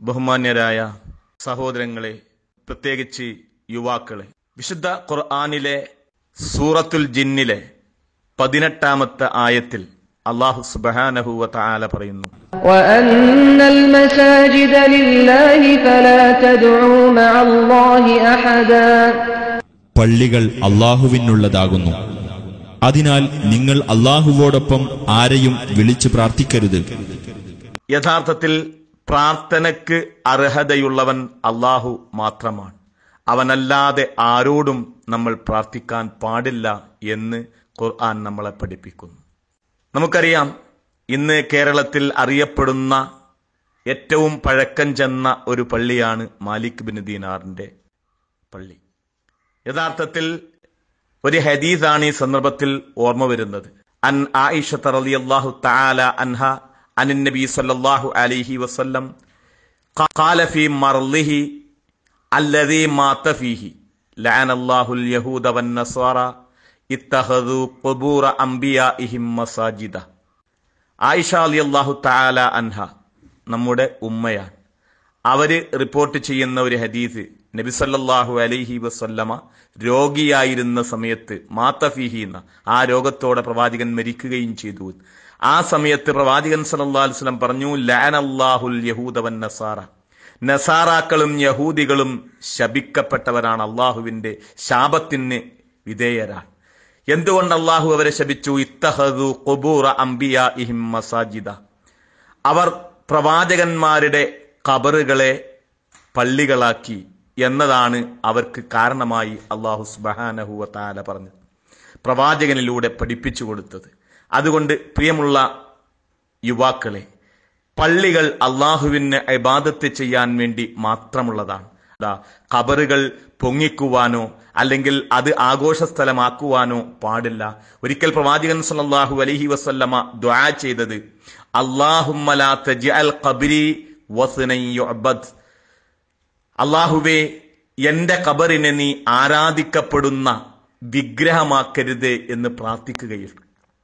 ബഹുമാന്യരായ സഹോദരങ്ങളെ പ്രത്യേകിച്ച് യുവാക്കളെ വിശുദ്ധ ഖുർആാനിലെ സൂറത്തുൽ ജിന്നിലെ പതിനെട്ടാമത്തെ ആയത്തിൽ അള്ളാഹു സുബഹാനഹുവ തആല പറയുന്നു وأن المساجد لله فلا تدعوا مع الله أحدا പള്ളികൾ അള്ളാഹുവിനുള്ളതാകുന്നു അതിനാൽ നിങ്ങൾ അള്ളാഹുവോടൊപ്പം ആരെയും വിളിച്ചു പ്രാർത്ഥിക്കരുത് യഥാർത്ഥത്തിൽ പ്രാർത്ഥനയ്ക്ക് അർഹതയുള്ളവൻ അള്ളാഹു മാത്രമാണ് അവനല്ലാതെ ആരോടും നമ്മൾ പ്രാർത്ഥിക്കാൻ പാടില്ല എന്ന് ഖുർആൻ നമ്മളെ പഠിപ്പിക്കുന്നു നമുക്കറിയാം ഇന്ന് കേരളത്തിൽ അറിയപ്പെടുന്ന ഏറ്റവും പഴക്കം ചെന്ന ഒരു പള്ളിയാണ് മാലിക് ബിൻ ദീനാറിന്റെ പള്ളി യഥാർത്ഥത്തിൽ ഒരു ഹദീസാണ് ഈ സന്ദർഭത്തിൽ ഓർമ്മ വരുന്നത് അൻ ആയിഷ റളിയല്ലാഹു തആല അൻഹ അൻ നബി സല്ലല്ലാഹു അലൈഹി വസല്ലം قال في مرضه الذي مات فيه لعن الله اليهود والنصارى اتخذوا قبور انبيائهم مساجد ആയിഷ റളിയല്ലാഹു തആല അൻഹ നമ്മുടെ ഉമ്മയാണ് അവര് റിപ്പോർട്ട് ചെയ്യുന്ന ഒരു ഹദീസ് നബി സല്ലല്ലാഹു അലൈഹി വസല്ലമ രോഗിയായിരുന്ന സമയത്ത് മാത്തഫിഹി എന്ന ആ രോഗത്തോടെ പ്രവാചകൻ മരിക്കുകയും ചെയ്തു ആ സമയത്ത് പ്രവാചകൻ സല്ലല്ലാഹു അലൈഹി വസല്ലം പറഞ്ഞു ലഅനല്ലാഹുൽ യഹൂദ വൻ നസാറ നസാറാക്കളും യഹൂദികളും ശപിക്കപ്പെട്ടവരാണ് അള്ളാഹുവിന്റെ ശാപത്തിന് വിധേയരാണ് എന്തുകൊണ്ട് അള്ളാഹു അവരെ ശപിച്ചു ഇത്തഹദു ഖുബൂറ അംബിയ ഇഹിം മസാജിദ അവർ പ്രവാചകന്മാരുടെ കബറുകളെ പള്ളികളാക്കി എന്നതാണ് അവർക്ക് കാരണമായി അള്ളാഹു സുബഹാനഹുവ താല പറഞ്ഞത് പ്രവാചകനിലൂടെ പഠിപ്പിച്ചു കൊടുത്തത് അതുകൊണ്ട് പ്രിയമുള്ള യുവാക്കളെ പള്ളികൾ അള്ളാഹുവിന് ഇബാദത്ത് ചെയ്യാൻ വേണ്ടി മാത്രമുള്ളതാണ് ദാ ഖബറുകൾ പൊങ്ങിക്കുവാനോ അല്ലെങ്കിൽ അത് ആഘോഷ സ്ഥലമാക്കുവാനോ പാടില്ല ഒരിക്കൽ പ്രവാചകൻ സല്ലല്ലാഹു അലൈഹി വസല്ലമ ദുആ ചെയ്തത് അല്ലാഹുമ്മ ലാ തജ്അൽ ഖബ്രി വസ്നൻ യുഅബദ് അള്ളാഹുവേ എന്റെ ഖബറിനെ നീ ആരാധിക്കപ്പെടുന്ന വിഗ്രഹമാക്കരുത് എന്ന് പ്രാർത്ഥിക്കുകയുള്ളൂ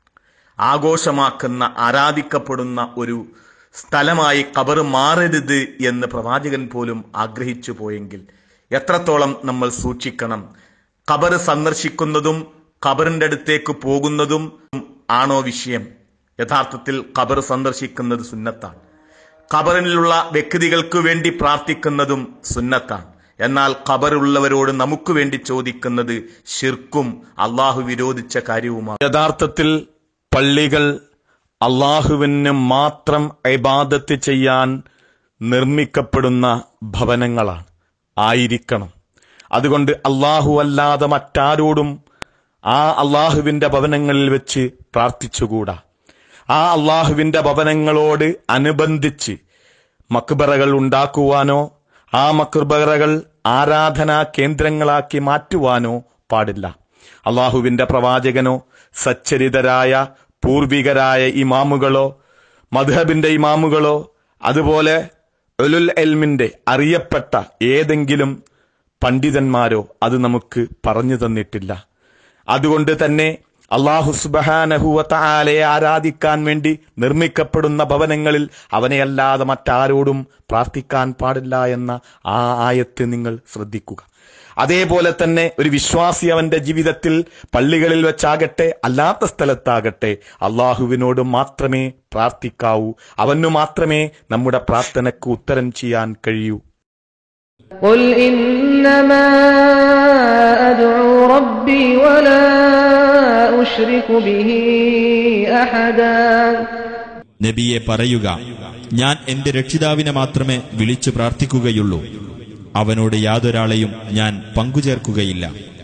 ആഘോഷമാക്കുന്ന ആരാധിക്കപ്പെടുന്ന ഒരു സ്ഥലമായി ഖബർ മാറരുത് എന്ന് പ്രവാചകൻ പോലും ആഗ്രഹിച്ചു പോയെങ്കിൽ എത്രത്തോളം നമ്മൾ സൂക്ഷിക്കണം ഖബർ സന്ദർശിക്കുന്നതും ഖബറിന്റെ അടുത്തേക്ക് പോകുന്നതും ആണോ വിഷയം യഥാർത്ഥത്തിൽ ഖബർ സന്ദർശിക്കുന്നത് സുന്നത്താണ് ഖബറിലുള്ള വ്യക്തികൾക്ക് വേണ്ടി പ്രാർത്ഥിക്കുന്നതും സുന്നത്താണ് എന്നാൽ ഖബറുള്ളവരോട് നമുക്ക് വേണ്ടി ചോദിക്കുന്നത് ഷിർക്കും അള്ളാഹു വിരോധിച്ച കാര്യവുമാണ് യഥാർത്ഥത്തിൽ പള്ളികൾ അള്ളാഹുവിന് മാത്രം ഇബാദത്ത് ചെയ്യാൻ നിർമ്മിക്കപ്പെടുന്ന ഭവനങ്ങളാണ് ആയിരിക്കണം അതുകൊണ്ട് അള്ളാഹു അല്ലാതെ മറ്റാരോടും ആ അള്ളാഹുവിന്റെ ഭവനങ്ങളിൽ വെച്ച് പ്രാർത്ഥിച്ചുകൂടാ ആ അള്ളാഹുവിന്റെ ഭവനങ്ങളോട് അനുബന്ധിച്ച് മക്ബറകൾ ഉണ്ടാക്കുവാനോ ആ മക്ബറകൾ ആരാധനാ കേന്ദ്രങ്ങളാക്കി മാറ്റുവാനോ പാടില്ല അള്ളാഹുവിന്റെ പ്രവാചകനോ സച്ചരിതരായ പൂർവികരായ ഇമാമുകളോ മധുഹബിന്റെ ഇമാമുകളോ അതുപോലെ ഉലുൽ എൽമിന്റെ അറിയപ്പെട്ട ഏതെങ്കിലും പണ്ഡിതന്മാരോ അത് നമുക്ക് പറഞ്ഞു തന്നിട്ടില്ല അതുകൊണ്ട് തന്നെ അള്ളാഹു സുബഹാനഹുവത്താലയെ ആരാധിക്കാൻ വേണ്ടി നിർമ്മിക്കപ്പെടുന്ന ഭവനങ്ങളിൽ അവനെയല്ലാതെ മറ്റാരോടും പ്രാർത്ഥിക്കാൻ പാടില്ല എന്ന ആ ആയത്ത് നിങ്ങൾ ശ്രദ്ധിക്കുക അതേപോലെ തന്നെ ഒരു വിശ്വാസി അവന്റെ ജീവിതത്തിൽ പള്ളികളിൽ വെച്ചാകട്ടെ അല്ലാത്ത സ്ഥലത്താകട്ടെ അള്ളാഹുവിനോട് മാത്രമേ പ്രാർത്ഥിക്കാവൂ അവനു മാത്രമേ നമ്മുടെ പ്രാർത്ഥനയ്ക്ക് ഉത്തരം ചെയ്യാൻ കഴിയൂ قل إنما أدعو ربي ولا أشرك به أحدا നബിയെ പറയുക ഞാൻ എന്റെ രക്ഷിതാവിനെ മാത്രമേ വിളിച്ചു പ്രാർത്ഥിക്കുകയുള്ളൂ അവനോട് യാതൊരാളെയും ഞാൻ പങ്കുചേർക്കുകയില്ല